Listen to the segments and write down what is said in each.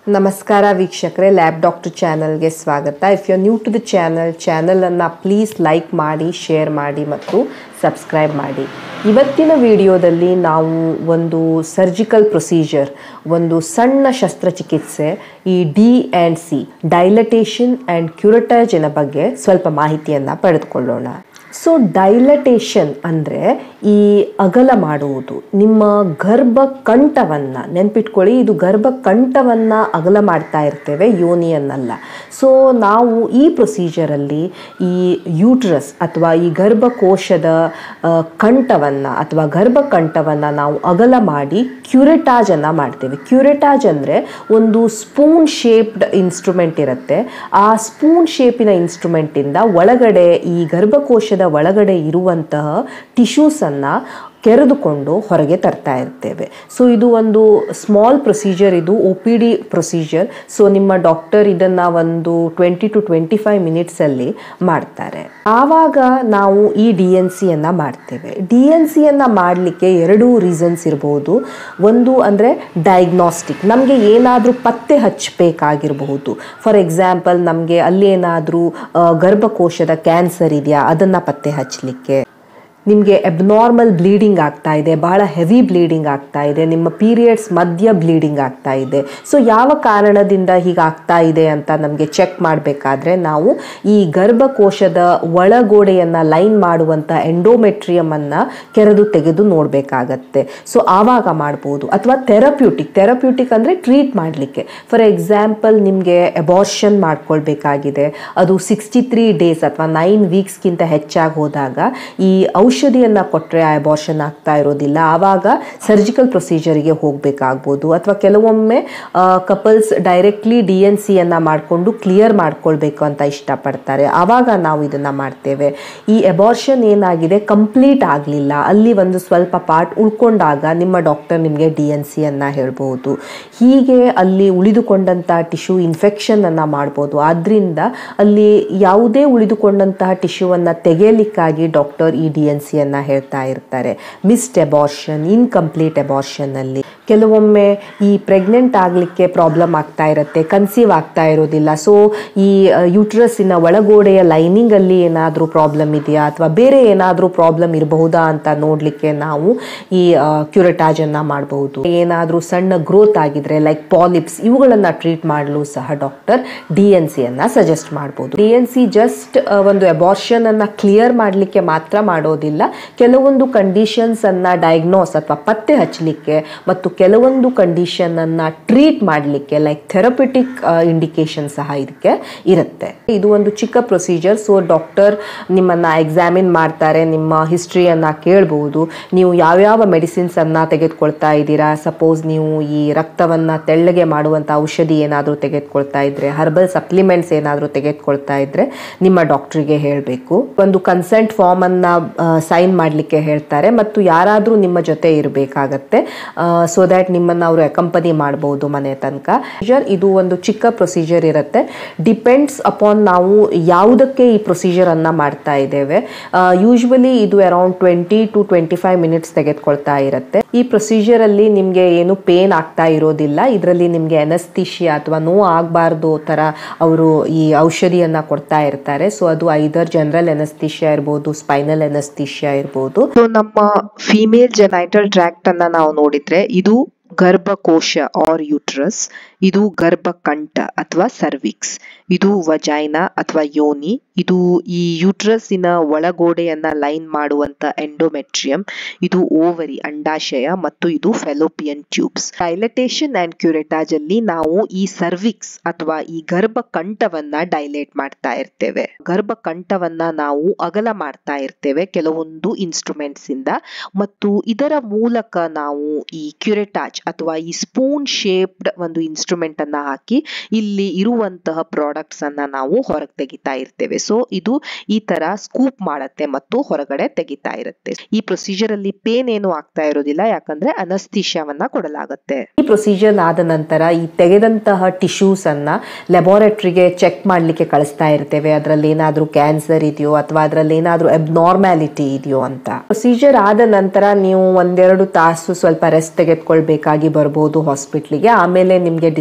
ನಮಸ್ಕಾರ ವೀಕ್ಷಕರೇ lab doctor ಚಾನಲ್ಗೆ ಸ್ವಾಗತ if you new to the channel ಚಾನಲನ್ನು ಪ್ಲೀಸ್ ಲೈಕ್ ಮಾಡಿ ಶೇರ್ ಮಾಡಿ ಮತ್ತು ಸಬ್ಸ್ಕ್ರೈಬ್ ಮಾಡಿ ಇವತ್ತಿನ ವಿಡಿಯೋದಲ್ಲಿ ನಾವು ಒಂದು ಸರ್ಜಿಕಲ್ ಪ್ರೊಸೀಜರ್ ಒಂದು ಸಣ್ಣ ಶಸ್ತ್ರಚಿಕಿತ್ಸೆ ಈ D and C dilatation and ಕ್ಯೂರಟೈಜಿನ ಬಗ್ಗೆ ಸ್ವಲ್ಪ ಮಾಹಿತಿಯನ್ನು ಪಡೆದುಕೊಳ್ಳೋಣ ಸೊ ಡೈಲಟೇಷನ್ ಅಂದರೆ ಈ ಅಗಲ ಮಾಡುವುದು ನಿಮ್ಮ ಗರ್ಭ ಕಂಠವನ್ನು ನೆನ್ಪಿಟ್ಕೊಳ್ಳಿ ಇದು ಗರ್ಭ ಕಂಠವನ್ನು ಅಗಲ ಮಾಡ್ತಾ ಇರ್ತೇವೆ ಯೋನಿಯನ್ನಲ್ಲ ಸೊ ನಾವು ಈ ಪ್ರೊಸೀಜರಲ್ಲಿ ಈ ಯೂಟ್ರಸ್ ಅಥವಾ ಈ ಗರ್ಭಕೋಶದ ಕಂಠವನ್ನು ಅಥವಾ ಗರ್ಭಕಂಠವನ್ನು ನಾವು ಅಗಲ ಮಾಡಿ ಕ್ಯೂರೆಟಾಜನ್ನು ಮಾಡ್ತೇವೆ ಕ್ಯೂರೆಟಾಜ್ ಅಂದರೆ ಒಂದು ಸ್ಪೂನ್ ಶೇಪ್ಡ್ ಇನ್ಸ್ಟ್ರೂಮೆಂಟ್ ಇರುತ್ತೆ ಆ ಸ್ಪೂನ್ ಶೇಪಿನ ಇನ್ಸ್ಟ್ರೂಮೆಂಟಿಂದ ಒಳಗಡೆ ಈ ಗರ್ಭಕೋಶದ ಒಳಗಡೆ ಇರುವಂತಹ ಟಿಶ್ಯೂಸನ್ನು ಕೆರೆದುಕೊಂಡು ಹೊರಗೆ ತರ್ತಾ ಇರ್ತೇವೆ ಸೊ ಇದು ಒಂದು ಸ್ಮಾಲ್ ಪ್ರೊಸೀಜರ್ ಇದು O P D procedure so ನಿಮ್ಮ ಡಾಕ್ಟರ್ ಇದನ್ನು ಒಂದು ಟ್ವೆಂಟಿ ಟು ಟ್ವೆಂಟಿ ಫೈವ್ ಮಿನಿಟ್ಸಲ್ಲಿ ಮಾಡ್ತಾರೆ ಆವಾಗ ನಾವು ಈ ಡಿ ಎನ್ ಸಿಯನ್ನು ಮಾಡ್ತೇವೆ ಡಿ ಎನ್ ಸಿಯನ್ನು ಮಾಡಲಿಕ್ಕೆ ಎರಡು ರೀಸನ್ಸ್ ಇರ್ಬೋದು ಒಂದು ಅಂದರೆ ಡಯಾಗ್ನಾಸ್ಟಿಕ್ ನಮಗೆ ಏನಾದರೂ ಪತ್ತೆ ಹಚ್ಚಬೇಕಾಗಿರಬಹುದು ಫಾರ್ ಎಕ್ಸಾಂಪಲ್ ನಮಗೆ ಅಲ್ಲಿ ಏನಾದರೂ ಗರ್ಭಕೋಶದ ಕ್ಯಾನ್ಸರ್ ಇದೆಯಾ ಅದನ್ನು ಪತ್ತೆ ಹಚ್ಚಲಿಕ್ಕೆ ನಿಮಗೆ ಅಬ್ನಾರ್ಮಲ್ ಬ್ಲೀಡಿಂಗ್ ಆಗ್ತಾ ಇದೆ ಬಹಳ ಹೆವಿ ಬ್ಲೀಡಿಂಗ್ ಆಗ್ತಾ ಇದೆ ನಿಮ್ಮ ಪೀರಿಯಡ್ಸ್ ಮಧ್ಯ ಬ್ಲೀಡಿಂಗ್ ಆಗ್ತಾ ಇದೆ ಸೊ ಯಾವ ಕಾರಣದಿಂದ ಹೀಗಾಗ್ತಾ ಇದೆ ಅಂತ ನಮಗೆ ಚೆಕ್ ಮಾಡಬೇಕಾದ್ರೆ ನಾವು ಈ ಗರ್ಭಕೋಶದ ಒಳಗೋಡೆಯನ್ನು ಲೈನ್ ಮಾಡುವಂಥ ಎಂಡೋಮೆಟ್ರಿಯಮನ್ನು ಕೆರೆದು ತೆಗೆದು ನೋಡಬೇಕಾಗತ್ತೆ ಸೊ ಆವಾಗ ಮಾಡ್ಬೋದು ಅಥವಾ ಥೆರಪ್ಯೂಟಿಕ್ ಥೆರಪ್ಯೂಟಿಕ್ ಅಂದರೆ ಟ್ರೀಟ್ ಮಾಡಲಿಕ್ಕೆ ಫಾರ್ ಎಕ್ಸಾಂಪಲ್ ನಿಮಗೆ ಅಬಾರ್ಷನ್ ಮಾಡ್ಕೊಳ್ಬೇಕಾಗಿದೆ ಅದು ಸಿಕ್ಸ್ಟಿ ತ್ರೀ ಡೇಸ್ ಅಥವಾ ನೈನ್ ವೀಕ್ಸ್ಗಿಂತ ಹೆಚ್ಚಾಗಿ ಹೋದಾಗ ಈ ಔಷಧಿಯನ್ನು ಕೊಟ್ಟರೆ ಆ ಅಬಾರ್ಷನ್ ಆಗ್ತಾ ಇರೋದಿಲ್ಲ ಆವಾಗ ಸರ್ಜಿಕಲ್ ಪ್ರೊಸೀಜರಿಗೆ ಹೋಗಬೇಕಾಗ್ಬೋದು ಅಥವಾ ಕೆಲವೊಮ್ಮೆ ಕಪಲ್ಸ್ ಡೈರೆಕ್ಟ್ಲಿ ಡಿ ಎನ್ ಸಿಯನ್ನು ಮಾಡಿಕೊಂಡು ಕ್ಲಿಯರ್ ಮಾಡ್ಕೊಳ್ಬೇಕು ಅಂತ ಇಷ್ಟಪಡ್ತಾರೆ ಆವಾಗ ನಾವು ಇದನ್ನು ಮಾಡ್ತೇವೆ ಈ ಅಬಾರ್ಷನ್ ಏನಾಗಿದೆ ಕಂಪ್ಲೀಟ್ ಆಗಲಿಲ್ಲ ಅಲ್ಲಿ ಒಂದು ಸ್ವಲ್ಪ ಪಾರ್ಟ್ ಉಳ್ಕೊಂಡಾಗ ನಿಮ್ಮ ಡಾಕ್ಟರ್ ನಿಮಗೆ ಡಿ ಎನ್ ಸಿಯನ್ನು ಹೇಳ್ಬೋದು ಹೀಗೆ ಅಲ್ಲಿ ಉಳಿದುಕೊಂಡಂಥ ಟಿಶ್ಯೂ ಇನ್ಫೆಕ್ಷನನ್ನು ಮಾಡ್ಬೋದು ಆದ್ದರಿಂದ ಅಲ್ಲಿ ಯಾವುದೇ ಉಳಿದುಕೊಂಡಂತಹ ಟಿಶ್ಯೂವನ್ನು ತೆಗೆಯಲಿಕ್ಕಾಗಿ ಡಾಕ್ಟರ್ ಈ ಡಿ ಎನ್ ಸಿಯನ್ನು ಹೇಳ್ತಾ ಇರ್ತಾರೆ ಮಿಸ್ಡ್ ಅಬಾರ್ಷನ್ ಇನ್ಕಂಪ್ಲೀಟ್ ಅಬಾರ್ಷನ್ನಲ್ಲಿ ಕೆಲವೊಮ್ಮೆ ಈ ಪ್ರೆಗ್ನೆಂಟ್ ಆಗಲಿಕ್ಕೆ ಪ್ರಾಬ್ಲಮ್ ಆಗ್ತಾ ಇರುತ್ತೆ ಕನ್ಸೀವ್ ಆಗ್ತಾ ಇರೋದಿಲ್ಲ ಸೊ ಈ ಯೂಟ್ರಸ್ಸಿನ ಒಳಗೋಡೆಯ ಲೈನಿಂಗಲ್ಲಿ ಏನಾದರೂ ಪ್ರಾಬ್ಲಮ್ ಇದೆಯಾ ಅಥವಾ ಬೇರೆ ಏನಾದರೂ ಪ್ರಾಬ್ಲಮ್ ಇರಬಹುದಾ ಅಂತ ನೋಡಲಿಕ್ಕೆ ನಾವು ಈ ಕ್ಯೂರಟಾಜನ್ನು ಮಾಡಬಹುದು ಏನಾದರೂ ಸಣ್ಣ ಗ್ರೋತ್ ಆಗಿದ್ರೆ ಲೈಕ್ ಪಾಲಿಪ್ಸ್ ಇವುಗಳನ್ನು ಟ್ರೀಟ್ ಮಾಡಲು ಸಹ ಡಾಕ್ಟರ್ ಡಿ ಎನ್ ಸಿಯನ್ನು ಸಜೆಸ್ಟ್ ಮಾಡ್ಬೋದು ಡಿ ಎನ್ ಸಿ ಜಸ್ಟ್ ಒಂದು ಅಬಾರ್ಷನ್ ಅನ್ನು ಕ್ಲಿಯರ್ ಮಾಡಲಿಕ್ಕೆ ಮಾತ್ರ ಮಾಡೋದಿಲ್ಲ ಕೆಲವೊಂದು ಕಂಡೀಷನ್ಸ್ ಅನ್ನ ಡಯಾಗ್ನೋಸ್ ಅಥವಾ ಪತ್ತೆ ಹಚ್ಚಲಿಕ್ಕೆ ಮತ್ತು ಕೆಲವೊಂದು ಕಂಡೀಷನ್ ಅನ್ನ ಟ್ರೀಟ್ ಮಾಡಲಿಕ್ಕೆ ಲೈಕ್ ಥೆರಪಿಟಿಕ್ ಇಂಡಿಕೇಶನ್ ಸಹ ಇದಕ್ಕೆ ಇರುತ್ತೆ ಇದು ಒಂದು ಚಿಕ್ಕ ಪ್ರೊಸೀಜರ್ ಸೊ ಡಾಕ್ಟರ್ ನಿಮ್ಮನ್ನ ಎಕ್ಸಾಮಿನ್ ಮಾಡ್ತಾರೆ ನಿಮ್ಮ ಹಿಸ್ಟ್ರಿಯನ್ನ ಕೇಳಬಹುದು ನೀವು ಯಾವ್ಯಾವ ಮೆಡಿಸಿನ್ಸ್ ಅನ್ನ ತೆಗೆದುಕೊಳ್ತಾ ಇದ್ದೀರಾ ಸಪೋಸ್ ನೀವು ಈ ರಕ್ತವನ್ನ ತೆಳ್ಳಗೆ ಮಾಡುವಂತ ಔಷಧಿ ಏನಾದರೂ ತೆಗೆದುಕೊಳ್ತಾ ಇದ್ರೆ ಹರ್ಬಲ್ ಸಪ್ಲಿಮೆಂಟ್ಸ್ ಏನಾದರೂ ತೆಗೆದುಕೊಳ್ತಾ ಇದ್ರೆ ನಿಮ್ಮ ಡಾಕ್ಟ್ರಿಗೆ ಹೇಳಬೇಕು ಒಂದು ಕನ್ಸೆಂಟ್ ಫಾರ್ಮ್ ಅನ್ನ ಸೈನ್ ಮಾಡಲಿಕ್ಕೆ ಹೇಳ್ತಾರೆ ಮತ್ತು ಯಾರಾದರೂ ನಿಮ್ಮ ಜೊತೆ ಇರಬೇಕಾಗತ್ತೆ ಸೊ ದ್ಯಾಟ್ ನಿಮ್ಮನ್ನು ಅವರು ಅಕಂಪನಿ ಮಾಡಬಹುದು ಮನೆ ತನಕ ಇದು ಒಂದು ಚಿಕ್ಕ ಪ್ರೊಸೀಜರ್ ಇರುತ್ತೆ ಡಿಪೆಂಡ್ಸ್ ಅಪಾನ್ ನಾವು ಯಾವುದಕ್ಕೆ ಈ ಪ್ರೊಸೀಜರ್ ಅನ್ನ ಮಾಡ್ತಾ ಇದ್ದೇವೆ ಯೂಶ್ವಲಿ ಇದು around twenty two twenty five minutes ತೆಗೆದುಕೊಳ್ತಾ ಇರುತ್ತೆ ಈ ಪ್ರೊಸೀಜರ್ ಅಲ್ಲಿ ನಿಮಗೆ ಏನು ಪೇನ್ ಆಗ್ತಾ ಇರೋದಿಲ್ಲ ಇದರಲ್ಲಿ ನಿಮಗೆ ಎನಸ್ತಿಷಿಯಾ ಅಥವಾ ನೋವು ಆಗಬಾರ್ದು ಥರ ಅವರು ಈ ಔಷಧಿಯನ್ನ ಕೊಡ್ತಾ ಇರ್ತಾರೆ ಸೊ ಅದು ಐದರ್ ಜನರಲ್ ಎನಸ್ತಿಷಿಯಾ ಇರ್ಬೋದು ಸ್ಪೈನಲ್ ಎನಸ್ತಿಷಿಯಾ ಇರ್ಬೋದು ಸೊ ನಮ್ಮ ಫಿಮೇಲ್ ಜೆನೈಟಲ್ ಟ್ರ್ಯಾಕ್ಟ್ ಅನ್ನ ನಾವು ನೋಡಿದ್ರೆ ಇದು ಗರ್ಭಕೋಶ ಆರ್ ಯೂಟ್ರಸ್ ಇದು ಗರ್ಭಕಂಠ ಅಥವಾ ಸರ್ವಿಕ್ಸ್ ಇದು ವಜೈನಾ ಅಥವಾ ಯೋನಿ ಇದು ಈ ಯೂಟ್ರಸ್ಸಿನ ಒಳಗೋಡೆಯನ್ನ ಲೈನ್ ಮಾಡುವಂತ ಎಂಡೋಮೆಟ್ರಿಯಂ ಇದು ಓವರಿ ಅಂಡಾಶಯ ಮತ್ತು ಇದು fallopian tubes dilatation and curettage ಅಲ್ಲಿ ನಾವು ಈ ಸರ್ವಿಕ್ಸ್ ಅಥವಾ ಈ ಗರ್ಭಕಂಠವನ್ನ ಡೈಲೇಟ್ ಮಾಡ್ತಾ ಇರ್ತೇವೆ ಗರ್ಭಕಂಠವನ್ನ ನಾವು ಅಗಲ ಮಾಡ್ತಾ ಇರ್ತೇವೆ ಕೆಲವೊಂದು ಇನ್ಸ್ಟ್ರೂಮೆಂಟ್ಸ್ ಇಂದ ಮತ್ತು ಇದರ ಮೂಲಕ ನಾವು ಈ ಕ್ಯೂರೆಟಾಜ್ ಅಥವಾ ಈ ಸ್ಪೂನ್ ಶೇಪ್ಡ್ ಒಂದು ಇನ್ಸ್ಟ್ರೂಮೆಂಟ್ ಅನ್ನ ಹಾಕಿ ಇಲ್ಲಿ ಇರುವಂತಹ ಪ್ರಾಡಕ್ಟ್ಸ್ ಅನ್ನ ನಾವು ಹೊರಗೆ ತೆಗಿತಾ ಇರ್ತೇವೆ ಸೊ ಇದು ಈ ತರ ಸ್ಕೂಪ್ ಮಾಡತ್ತೆ ಮತ್ತು ಹೊರಗಡೆ ತೆಗಿತಾ ಇರುತ್ತೆ ಈ ಪ್ರೊಸೀಜರ್ ಅಲ್ಲಿ ಪೇನ್ ಏನು ಆಗ್ತಾ ಇರೋದಿಲ್ಲ ಯಾಕಂದ್ರೆ ಅನಸ್ತಿಷ್ಯವನ್ನ ಕೊಡಲಾಗುತ್ತೆ ಈ ಪ್ರೊಸೀಜರ್ ಆದ ನಂತರ ಈ ತೆಗೆದಂತಹ ಟಿಶ್ಯೂಸ್ ಅನ್ನ ಲ್ಯಾಬೋರೇಟರಿಗೆ ಚೆಕ್ ಮಾಡ್ಲಿಕ್ಕೆ ಕಳಿಸ್ತಾ ಇರ್ತೇವೆ ಅದರಲ್ಲಿ ಏನಾದ್ರೂ ಕ್ಯಾನ್ಸರ್ ಇದೆಯೋ ಅಥವಾ ಅದರಲ್ಲಿ ಏನಾದ್ರೂ ಅಬ್ನಾರ್ಮ್ಯಾಲಿಟಿ ಇದೆಯೋ ಅಂತ ಪ್ರೊಸೀಜರ್ ಆದ ನಂತರ ನೀವು ಒಂದೆರಡು ತಾಸು ಸ್ವಲ್ಪ ರೆಸ್ಟ್ ತೆಗೆದುಕೊಳ್ಬೇಕಾಗಿ ಬರ್ಬೋದು ಹಾಸ್ಪಿಟ್ಲಿಗೆ ಆಮೇಲೆ ನಿಮಗೆ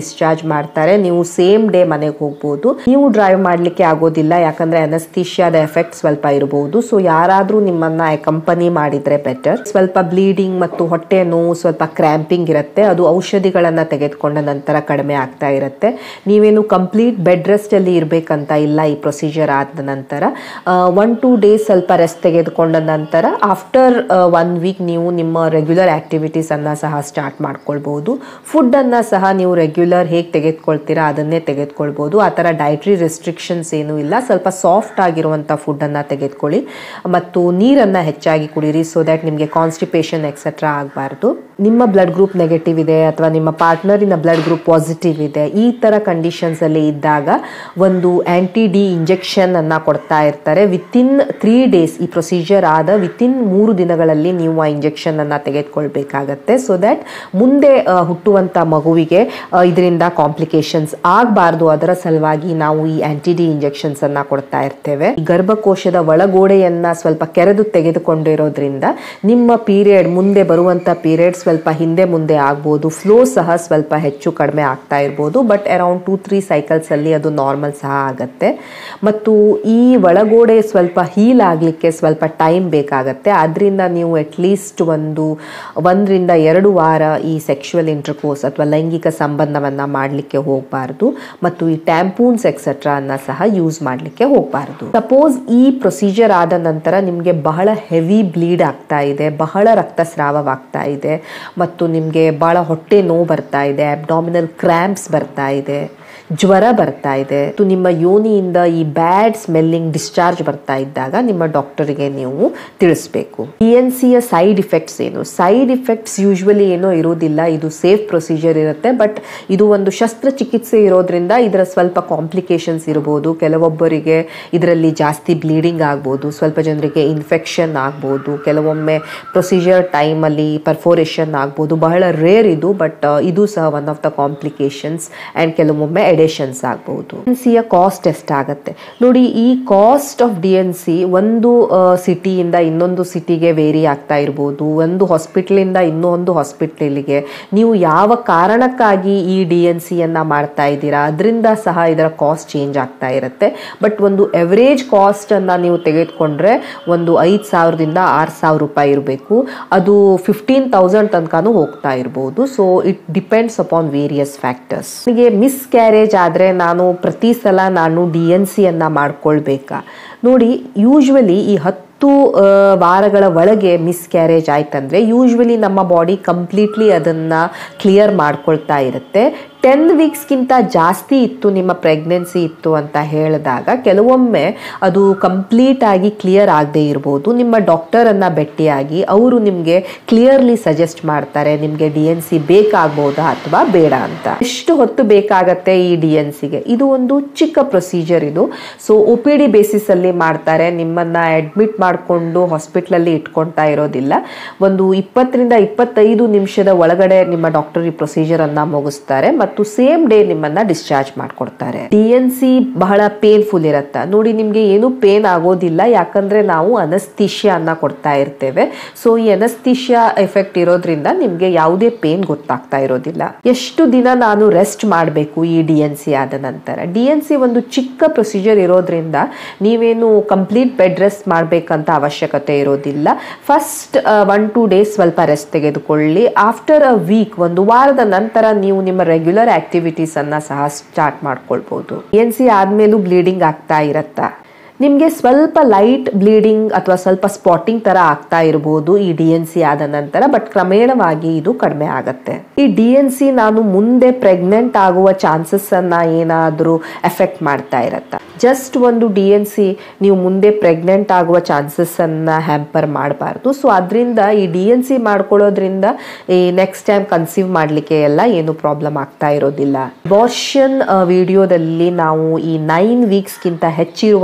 ಡಿಸ್ಚಾರ್ಜ್ ಮಾಡ್ತಾರೆ ನೀವು ಸೇಮ್ ಡೇ ಮನೆಗೆ ಹೋಗ್ಬೋದು ನೀವು ಡ್ರೈವ್ ಮಾಡ್ಲಿಕ್ಕೆ ಆಗೋದಿಲ್ಲ ಯಾಕಂದ್ರೆ ಅನಸ್ತೀಶಿಯಾದ ಎಫೆಕ್ಟ್ ಸ್ವಲ್ಪ ಇರಬಹುದು ಸೊ ಯಾರಾದ್ರೂ ನಿಮ್ಮನ್ನ ಕಂಪನಿ ಮಾಡಿದ್ರೆ ಬೆಟರ್ ಸ್ವಲ್ಪ ಬ್ಲೀಡಿಂಗ್ ಮತ್ತು ಹೊಟ್ಟೆ ನೋವು ಸ್ವಲ್ಪ ಕ್ರ್ಯಾಂಪಿಂಗ್ ಇರುತ್ತೆ ಅದು ಔಷಧಿಗಳನ್ನ ತೆಗೆದುಕೊಂಡ ನಂತರ ಕಡಿಮೆ ಆಗ್ತಾ ಇರುತ್ತೆ ನೀವೇನು ಕಂಪ್ಲೀಟ್ ಬೆಡ್ ರೆಸ್ಟ್ ಅಲ್ಲಿ ಇರ್ಬೇಕಂತ ಇಲ್ಲ ಈ ಪ್ರೊಸೀಜರ್ ಆದ ನಂತರ ಒನ್ ಟೂ ಡೇಸ್ ಸ್ವಲ್ಪ ರೆಸ್ಟ್ ತೆಗೆದುಕೊಂಡ ನಂತರ ಆಫ್ಟರ್ ಒನ್ ವೀಕ್ ನೀವು ನಿಮ್ಮ ರೆಗ್ಯುಲರ್ ಆಕ್ಟಿವಿಟೀಸ್ ಅನ್ನ ಸಹ ಸ್ಟಾರ್ಟ್ ಮಾಡ್ಕೊಳ್ಬಹುದು ಫುಡ್ ಅನ್ನ ಸಹ ನೀವು ರೆಗ್ಯುಲರ್ ಹೇಗೆ ತೆಗೆದುಕೊಳ್ತೀರಾ ಅದನ್ನೇ ತೆಗೆದುಕೊಳ್ಬಹುದು ಆ ಥರ ಡೈಟ್ರಿ ರೆಸ್ಟ್ರಿಕ್ಷನ್ಸ್ ಏನೂ ಇಲ್ಲ ಸ್ವಲ್ಪ ಸಾಫ್ಟ್ ಆಗಿರುವಂಥ ಫುಡ್ಡನ್ನು ತೆಗೆದುಕೊಳ್ಳಿ ಮತ್ತು ನೀರನ್ನು ಹೆಚ್ಚಾಗಿ ಕುಡೀರಿ ಸೊ ದ್ಯಾಟ್ ನಿಮಗೆ ಕಾನ್ಸ್ಟಿಪೇಷನ್ ಎಕ್ಸೆಟ್ರಾ ಆಗಬಾರ್ದು ನಿಮ್ಮ ಬ್ಲಡ್ ಗ್ರೂಪ್ ನೆಗೆಟಿವ್ ಇದೆ ಅಥವಾ ನಿಮ್ಮ ಪಾರ್ಟ್ನರಿನ ಬ್ಲಡ್ ಗ್ರೂಪ್ ಪಾಸಿಟಿವ್ ಇದೆ ಈ ಥರ ಕಂಡೀಷನ್ಸಲ್ಲಿ ಇದ್ದಾಗ ಒಂದು ಆ್ಯಂಟಿ ಡಿ ಇಂಜೆಕ್ಷನ್ ಅನ್ನು ಕೊಡ್ತಾ ಇರ್ತಾರೆ ವಿತಿನ್ ತ್ರೀ ಡೇಸ್ ಈ ಪ್ರೊಸೀಜರ್ ಆದ ವಿತಿನ್ ಮೂರು ದಿನಗಳಲ್ಲಿ ನೀವು ಆ ಇಂಜೆಕ್ಷನ್ ಅನ್ನು ತೆಗೆದುಕೊಳ್ಬೇಕಾಗತ್ತೆ ಸೊ ದ್ಯಾಟ್ ಮುಂದೆ ಆ, ಹುಟ್ಟುವಂಥ ಮಗುವಿಗೆ ಇದರಿಂದ ಕಾಂಪ್ಲಿಕೇಶನ್ಸ್ ಆಗಬಾರ್ದು ಅದರ ಸಲುವಾಗಿ ನಾವು ಈ ಆಂಟಿ ಡಿ ಇಂಜೆಕ್ಷನ್ಸ್ ಅನ್ನ ಕೊಡ್ತಾ ಇರ್ತೇವೆ ಈ ಗರ್ಭಕೋಶದ ಒಳಗೋಡೆಯನ್ನ ಸ್ವಲ್ಪ ಕೆರೆದು ತೆಗೆದುಕೊಂಡಿರೋದ್ರಿಂದ ನಿಮ್ಮ ಪೀರಿಯಡ್ ಮುಂದೆ ಬರುವಂತ ಪೀರಿಯಡ್ ಸ್ವಲ್ಪ ಹಿಂದೆ ಮುಂದೆ ಆಗ್ಬೋದು ಫ್ಲೋ ಸಹ ಸ್ವಲ್ಪ ಹೆಚ್ಚು ಕಡಿಮೆ ಆಗ್ತಾ ಇರ್ಬೋದು but around two three cycles ಅಲ್ಲಿ ಅದು ನಾರ್ಮಲ್ ಸಹ ಆಗತ್ತೆ ಮತ್ತು ಈ ಒಳಗೋಡೆ ಸ್ವಲ್ಪ ಹೀಲ್ ಆಗಲಿಕ್ಕೆ ಸ್ವಲ್ಪ ಟೈಮ್ ಬೇಕಾಗತ್ತೆ ಆದ್ರಿಂದ ನೀವು ಅಟ್ಲೀಸ್ಟ್ ಒಂದು ಒಂದರಿಂದ ಎರಡು ವಾರ ಈ ಸೆಕ್ಷುವಲ್ ಇಂಟರ್ಕೋರ್ಸ್ ಅಥವಾ ಲೈಂಗಿಕ ಸಂಬಂಧವನ್ನ ಮಾಡಲಿಕ್ಕೆ ಹೋಗಬಾರ್ದು ಮತ್ತು ಈ ಟ್ಯಾಂಪೂನ್ಸ್ ಎಕ್ಸೆಟ್ರಾ ಅನ್ನ ಸಹ ಯೂಸ್ ಮಾಡಲಿಕ್ಕೆ ಹೋಗಬಾರ್ದು ಸಪೋಸ್ ಈ ಪ್ರೊಸೀಜರ್ ಆದ ನಂತರ ನಿಮಗೆ ಬಹಳ ಹೆವಿ ಬ್ಲೀಡ್ ಆಗ್ತಾ ಇದೆ ಬಹಳ ರಕ್ತಸ್ರಾವವಾಗ್ತಾ ಇದೆ ಮತ್ತು ನಿಮಗೆ ಬಹಳ ಹೊಟ್ಟೆ ನೋವು ಬರ್ತಾ ಇದೆ ಅಬ್ಡಾಮಿನಲ್ ಕ್ರ್ಯಾಂಪ್ಸ್ ಬರ್ತಾ ಇದೆ ಜ್ವರ ಬರ್ತಾ ಇದೆ ಮತ್ತು ನಿಮ್ಮ ಯೋನಿಯಿಂದ ಈ ಬ್ಯಾಡ್ ಸ್ಮೆಲ್ಲಿಂಗ್ ಡಿಸ್ಚಾರ್ಜ್ ಬರ್ತಾ ಇದ್ದಾಗ ನಿಮ್ಮ ಡಾಕ್ಟರಿಗೆ ನೀವು ತಿಳಿಸ್ಬೇಕು ಇ ಎನ್ ಸಿಯ ಸೈಡ್ ಇಫೆಕ್ಟ್ಸ್ ಏನು ಸೈಡ್ ಇಫೆಕ್ಟ್ಸ್ ಯೂಶ್ವಲಿ ಏನೋ ಇರೋದಿಲ್ಲ ಇದು ಸೇಫ್ ಪ್ರೊಸೀಜರ್ ಇರುತ್ತೆ ಬಟ್ ಇದು ಒಂದು ಶಸ್ತ್ರಚಿಕಿತ್ಸೆ ಇರೋದ್ರಿಂದ ಇದರ ಸ್ವಲ್ಪ ಕಾಂಪ್ಲಿಕೇಶನ್ಸ್ ಇರ್ಬೋದು ಕೆಲವೊಬ್ಬರಿಗೆ ಇದರಲ್ಲಿ ಜಾಸ್ತಿ ಬ್ಲೀಡಿಂಗ್ ಆಗ್ಬೋದು ಸ್ವಲ್ಪ ಜನರಿಗೆ ಇನ್ಫೆಕ್ಷನ್ ಆಗ್ಬೋದು ಕೆಲವೊಮ್ಮೆ ಪ್ರೊಸೀಜರ್ ಟೈಮಲ್ಲಿ ಪರ್ಫೋರೇಷನ್ ಆಗ್ಬೋದು ಬಹಳ ರೇರ್ ಇದು ಬಟ್ ಇದು ಸಹ one of the complications and ಕೆಲವೊಮ್ಮೆ ಎಡಿಷನ್ಸ್ ಆಗ್ಬೋದು ಡಿ ಎನ್ ಸಿಯ ಕಾಸ್ಟ್ ಎಷ್ಟಾಗತ್ತೆ ನೋಡಿ ಈ cost of D and C ಒಂದು ಸಿಟಿಯಿಂದ ಇನ್ನೊಂದು ಸಿಟಿಗೆ ವೇರಿ ಆಗ್ತಾ ಇರ್ಬೋದು ಒಂದು ಹಾಸ್ಪಿಟ್ಲಿಂದ ಇನ್ನೊಂದು ಹಾಸ್ಪಿಟ್ಲಿಗೆ ನೀವು ಯಾವ ಕಾರಣಕ್ಕಾಗಿ ಈ ಡಿ ಎನ್ ಸಿಯನ್ನು ಮಾಡ್ತಾ ಇದ್ದೀರಾ ಅದರಿಂದ ಸಹ ಇದರ ಕಾಸ್ಟ್ ಚೇಂಜ್ ಆಗ್ತಾ ಇರುತ್ತೆ ಬಟ್ ಒಂದು ಎವರೇಜ್ ಕಾಸ್ಟನ್ನು ನೀವು ತೆಗೆದುಕೊಂಡ್ರೆ ಒಂದು ಐದು ಸಾವಿರದಿಂದ ಆರು ಸಾವಿರ ರೂಪಾಯಿ ಇರಬೇಕು ಅದು ಫಿಫ್ಟೀನ್ ತೌಸಂಡ್ ತನಕನೂ ಹೋಗ್ತಾ ಇರ್ಬೋದು so it depends upon various factors ನನಗೆ ಮಿಸ್ ಕ್ಯಾರೇಜ್ ಆದರೆ ನಾನು ಪ್ರತಿ ಸಲ ನಾನು ಡಿ ಎನ್ ಸಿಯನ್ನು ಮಾಡ್ಕೊಳ್ಬೇಕಾ ನೋಡಿ ಯೂಶ್ವಲಿ ಈ ಹತ್ತು ಆ, ವಾರಗಳ ಒಳಗೆ ಮಿಸ್ ಕ್ಯಾರೇಜ್ ಆಯ್ತಂದ್ರೆ ಯೂಶ್ವಲಿ ನಮ್ಮ ಬಾಡಿ ಕಂಪ್ಲೀಟ್ಲಿ ಅದನ್ನು ಕ್ಲಿಯರ್ ಮಾಡ್ಕೊಳ್ತಾ ಇರುತ್ತೆ ಟೆನ್ ವೀಕ್ಸ್ಗಿಂತ ಜಾಸ್ತಿ ಇತ್ತು ನಿಮ್ಮ ಪ್ರೆಗ್ನೆನ್ಸಿ ಇತ್ತು ಅಂತ ಹೇಳಿದಾಗ ಕೆಲವೊಮ್ಮೆ ಅದು ಕಂಪ್ಲೀಟ್ ಆಗಿ ಕ್ಲಿಯರ್ ಆಗದೆ ಇರ್ಬೋದು ನಿಮ್ಮ ಡಾಕ್ಟರನ್ನು ಭೇಟಿಯಾಗಿ ಅವರು ನಿಮಗೆ ಕ್ಲಿಯರ್ಲಿ ಸಜೆಸ್ಟ್ ಮಾಡ್ತಾರೆ ನಿಮಗೆ ಡಿ ಎನ್ ಸಿ ಬೇಕಾಗ್ಬೋದಾ ಅಥವಾ ಬೇಡ ಅಂತ ಎಷ್ಟು ಹೊತ್ತು ಬೇಕಾಗತ್ತೆ ಈ ಡಿ ಎನ್ ಸಿಗೆ ಇದು ಒಂದು ಚಿಕ್ಕ ಪ್ರೊಸೀಜರ್ ಇದು ಸೊ ಒ ಪಿ ಡಿ ಬೇಸಿಸಲ್ಲಿ ಮಾಡ್ತಾರೆ ನಿಮ್ಮನ್ನ ಅಡ್ಮಿಟ್ ಮಾಡಿಕೊಂಡು ಹಾಸ್ಪಿಟ್ಲಲ್ಲಿ ಇಟ್ಕೊಳ್ತಾ ಇರೋದಿಲ್ಲ ಒಂದು ಇಪ್ಪತ್ತರಿಂದ ಇಪ್ಪತ್ತೈದು ನಿಮಿಷದ ಒಳಗಡೆ ನಿಮ್ಮ ಡಾಕ್ಟರ್ ಈ ಪ್ರೊಸೀಜರ್ ಅನ್ನ ಮುಗಿಸ್ತಾರೆ ಮತ್ತು ಸೇಮ್ ಡೇ ನಿಮ್ಮನ್ನ ಡಿಸ್ಚಾರ್ಜ್ ಮಾಡ್ಕೊಡ್ತಾರೆ ಡಿ ಎನ್ ಸಿ ಬಹಳ ಪೇನ್ಫುಲ್ ಇರತ್ತ ನೋಡಿ ನಿಮ್ಗೆ ಏನು ಪೇನ್ ಆಗೋದಿಲ್ಲ ಯಾಕಂದ್ರೆ ನಾವು ಅನಸ್ತಿಷ್ಯಾ ಅನ್ನ ಕೊಡ್ತಾ ಇರ್ತೇವೆ ಸೊ ಈ ಅನಸ್ತಿಷ್ಯಾ ಎಫೆಕ್ಟ್ ಇರೋದ್ರಿಂದ ನಿಮ್ಗೆ ಯಾವುದೇ ಪೇನ್ ಗೊತ್ತಾಗ್ತಾ ಇರೋದಿಲ್ಲ ಎಷ್ಟು ದಿನ ನಾನು ರೆಸ್ಟ್ ಮಾಡಬೇಕು ಈ ಡಿ ಎನ್ ಸಿ ಆದ ನಂತರ ಡಿ ಎನ್ ಸಿ ಒಂದು ಚಿಕ್ಕ ಪ್ರೊಸೀಜರ್ ಇರೋದ್ರಿಂದ ನೀವೇನು ಕಂಪ್ಲೀಟ್ ಬೆಡ್ ರೆಸ್ಟ್ ಮಾಡಬೇಕಂತ ಅವಶ್ಯಕತೆ ಇರೋದಿಲ್ಲ ಫಸ್ಟ್ ಒನ್ ಟೂ ಡೇಸ್ ಸ್ವಲ್ಪ ರೆಸ್ಟ್ ತೆಗೆದುಕೊಳ್ಳಿ ಆಫ್ಟರ್ ಅ ವೀಕ್ ಒಂದು ವಾರದ ನಂತರ ನೀವು ನಿಮ್ಮ ರೆಗ್ಯುಲರ್ ಆಕ್ಟಿವಿಟೀಸ್ ಅನ್ನ ಸಹ ಸ್ಟಾರ್ಟ್ ಮಾಡ್ಕೊಳ್ಬಹುದು ಎನ್ ಸಿ ಆದ್ಮೇಲೂ ಬ್ಲೀಡಿಂಗ್ ಆಗ್ತಾ ಇರತ್ತಾ ನಿಮಗೆ ಸ್ವಲ್ಪ ಲೈಟ್ ಬ್ಲೀಡಿಂಗ್ ಅಥವಾ ಸ್ವಲ್ಪ ಸ್ಪಾಟಿಂಗ್ ತರ ಆಗ್ತಾ ಇರಬಹುದು ಈ ಡಿ ಎನ್ ಸಿ ಆದ ನಂತರ ಬಟ್ ಕ್ರಮೇಣವಾಗಿ ಇದು ಕಡಿಮೆ ಆಗತ್ತೆ ಈ ಡಿ ಎನ್ ಸಿ ನಾನು ಮುಂದೆ ಪ್ರೆಗ್ನೆಂಟ್ ಆಗುವ ಚಾನ್ಸಸ್ ಅನ್ನ ಏನಾದರೂ ಎಫೆಕ್ಟ್ ಮಾಡ್ತಾ ಇರತ್ತಾ ಜಸ್ಟ್ ಒಂದು ಡಿ ಎನ್ ಸಿ ನೀವು ಮುಂದೆ ಪ್ರೆಗ್ನೆಂಟ್ ಆಗುವ ಚಾನ್ಸಸ್ ಅನ್ನ ಹ್ಯಾಂಪರ್ ಮಾಡಬಾರ್ದು ಸೊ ಅದರಿಂದ ಈ ಡಿ ಎನ್ ಸಿ ಮಾಡ್ಕೊಳ್ಳೋದ್ರಿಂದ ಈ ನೆಕ್ಸ್ಟ್ ಟೈಮ್ ಕನ್ಸೀವ್ ಮಾಡಲಿಕ್ಕೆ ಎಲ್ಲ ಏನು ಪ್ರಾಬ್ಲಮ್ ಆಗ್ತಾ ಇರೋದಿಲ್ಲ ಅಬಾರ್ಷನ್ ವಿಡಿಯೋದಲ್ಲಿ ನಾವು ಈ ನೈನ್ ವೀಕ್ಸ್ಗಿಂತ ಹೆಚ್ಚಿರುವಂಥ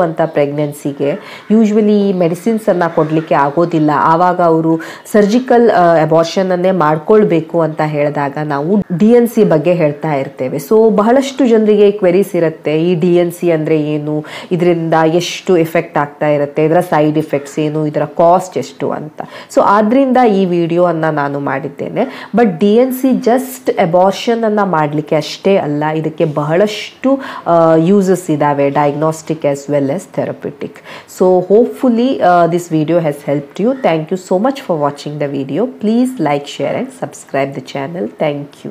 ಪ್ರೆಗ್ನೆನ್ಸಿಗೆ ಯೂಶ್ವಲಿ ಮೆಡಿಸಿನ್ಸನ್ನು ಕೊಡಲಿಕ್ಕೆ ಆಗೋದಿಲ್ಲ ಆವಾಗ ಅವರು ಸರ್ಜಿಕಲ್ ಅಬಾರ್ಷನನ್ನೇ ಮಾಡ್ಕೊಳ್ಬೇಕು ಅಂತ ಹೇಳಿದಾಗ ನಾವು ಡಿ ಎನ್ ಸಿ ಬಗ್ಗೆ ಹೇಳ್ತಾ ಇರ್ತೇವೆ ಸೊ ಬಹಳಷ್ಟು ಜನರಿಗೆ ಕ್ವೆರೀಸ್ ಇರುತ್ತೆ ಈ ಡಿ ಎನ್ ಸಿ ಅಂದರೆ ಏನು ಇದರಿಂದ ಎಷ್ಟು ಎಫೆಕ್ಟ್ ಆಗ್ತಾ ಇರುತ್ತೆ ಇದರ ಸೈಡ್ ಎಫೆಕ್ಟ್ಸ್ ಏನು ಇದರ ಕಾಸ್ಟ್ ಎಷ್ಟು ಅಂತ ಸೊ ಆದ್ರಿಂದ ಈ ವಿಡಿಯೋವನ್ನು ನಾನು ಮಾಡಿದ್ದೇನೆ but D and C just ಅಬಾರ್ಷನನ್ನು ಮಾಡಲಿಕ್ಕೆ ಅಷ್ಟೇ ಅಲ್ಲ ಇದಕ್ಕೆ ಬಹಳಷ್ಟು ಯೂಸಸ್ ಇದ್ದಾವೆ diagnostic as well as therapeutic so hopefully this video has helped you thank you so much for watching the video please like share and subscribe the channel thank you